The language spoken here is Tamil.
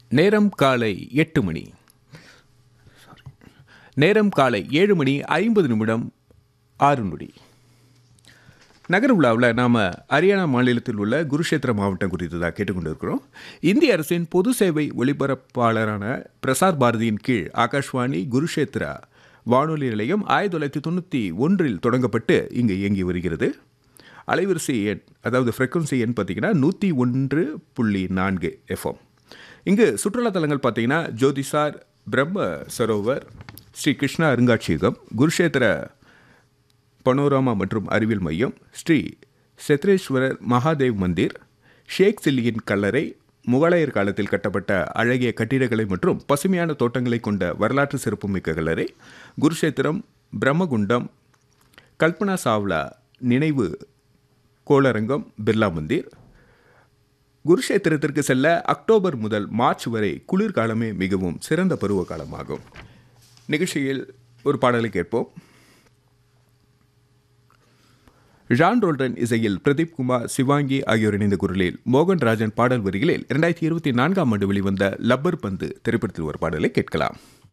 நேரம் காலை எட்டு மணி நேரம் காலை ஏழு மணி ஐம்பது நிமிடம் ஆறு நொடி நகர விழாவில் நாம் ஹரியானா மாநிலத்தில் உள்ள குருஷேத்திர மாவட்டம் குறித்து தான் கேட்டுக்கொண்டிருக்கிறோம் இந்திய அரசின் பொது சேவை ஒளிபரப்பாளரான பிரசார் பாரதியின் கீழ் ஆகாஷ்வாணி குருஷேத்ரா வானொலி நிலையம் ஆயிரத்தி தொள்ளாயிரத்தி தொண்ணூற்றி ஒன்றில் தொடங்கப்பட்டு இங்கு இயங்கி வருகிறது அலைவரிசை எண் அதாவது ஃப்ரெக்வன்சி எண் பார்த்தீங்கன்னா நூற்றி ஒன்று புள்ளி நான்கு எஃப்எம் இங்கு சுற்றுலா தலங்கள் பார்த்தீங்கன்னா ஜோதிசார் பிரம்ம சரோவர் ஸ்ரீ கிருஷ்ணா அருங்காட்சியகம் குருஷேத்திர பனோராமா மற்றும் அறிவியல் மையம் ஸ்ரீ செத்ரேஸ்வரர் மகாதேவ் மந்திர் ஷேக் சில்லியின் கல்லறை முகலாயர் காலத்தில் கட்டப்பட்ட அழகிய கட்டிடக்கலை மற்றும் பசுமையான தோட்டங்களை கொண்ட வரலாற்று சிறப்புமிக்க கல்லறை குருஷேத்திரம் பிரம்மகுண்டம் கல்பனா சாவ்லா நினைவு கோளரங்கம் பிர்லா மந்திர் குருஷேத்திரத்திற்கு செல்ல அக்டோபர் முதல் மார்ச் வரை குளிர்காலமே மிகவும் சிறந்த பருவ காலமாகும் நிகழ்ச்சியில் ஒரு பாடலை கேட்போம் ஜான் ரோல்டன் இசையில் பிரதீப் குமார் சிவாங்கி ஆகியோர் இணைந்த குரலில் மோகன் ராஜன் பாடல் வரிகளில் இரண்டாயிரத்தி இருபத்தி நான்காம் ஆண்டு வெளிவந்த லப்பர் பந்து திரைப்படத்தில் ஒரு பாடலை கேட்கலாம்